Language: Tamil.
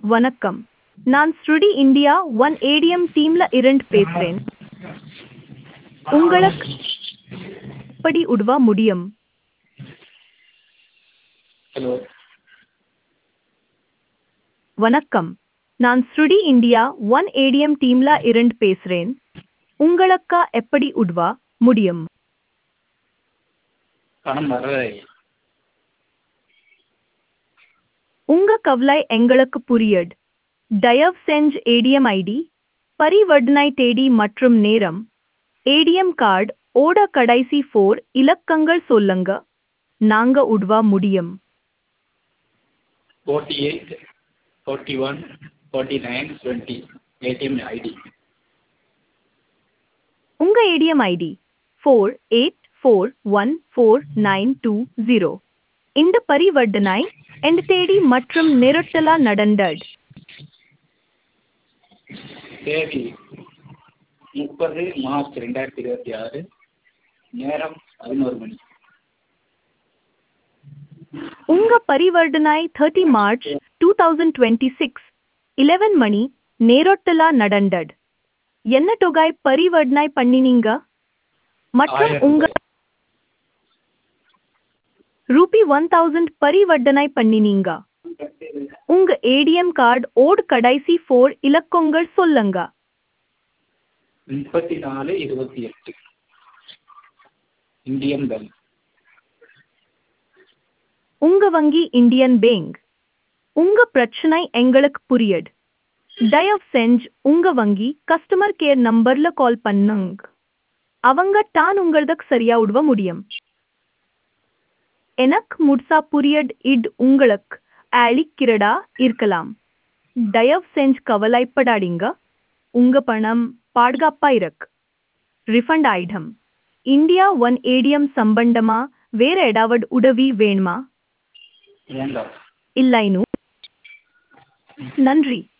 வணக்கம் நான் ஸ்ருடி இந்தியா ஒன் ஏடிஎம் டீம்ல இருந்து பேசுறேன் உங்களுக்கு எப்படி உதவ முடியும் ஹலோ வணக்கம் நான் ஸ்ருடி இந்தியா ஒன் ஏடிஎம் டீம்ல இருந்து பேசுறேன் உங்களுக்கு எப்படி உதவ முடியும் பணம் வரவே உங்க கவலை எங்களுக்கு புரியுது தயவு செஞ்சு ஏடிஎம் ஐடி பரிவர்த்தனை தேதி மற்றும் நேரம் ஏடிஎம் கார்டு ஓட கடைசி ஃபோர் இலக்கங்கள் சொல்லுங்க நாங்க உதவ முடியும் forty eight forty one forty nine twenty ATM ID உங்க ATM ID four eight four one four nine two zero இந்த பரிவர்த்தனை எந்த தேதி மற்றும் நிறுத்தலா நடந்தது தேதி முப்பது மார்ச் ரெண்டாயிரத்தி இருபத்தி ஆறு நேரம் பதினோரு மணி உங்க பரிவர்த்தனை thirty March two thousand twenty six eleven மணி நேரோட்டலா நடந்தது என்ன தொகை பரிவர்த்தனை பண்ணினீங்க மற்றும் ஆயிரம் உங்க ரூபி ஒன் தௌசண்ட் பரிவர்த்தனை பண்ணினீங்க உங்க ஏடிஎம் கார்டு ஓட் கடைசி ஃபோர் இலக்கங்கள் சொல்லுங்க முப்பத்தி நாலு இருபத்தி எட்டு இந்தியன் பேங்க் உங்க வங்கி இந்தியன் பேங்க் உங்க பிரச்சனை எங்களுக்கு புரியுது தயவு செஞ்சு உங்க வங்கி கஸ்டமர் கேர் நம்பர்ல கால் பண்ணுங்க அவங்க தான் உங்களுக்கு சரியா உதவ முடியும் எனக்கு முழுசா புரியுது இது உங்களுக்கு அழிக்கிறதா இருக்கலாம் தயவு செஞ்சு கவலைப்படாதீங்க உங்க பணம் பாதுகாப்பா இருக்கு ரிஃபண்ட் ஆயிடும் இந்தியா ஒன் ஏடிஎம் சம்பந்தமா வேற ஏதாவது உதவி வேணுமா வேண்டாம் இல்லைனு நன்றி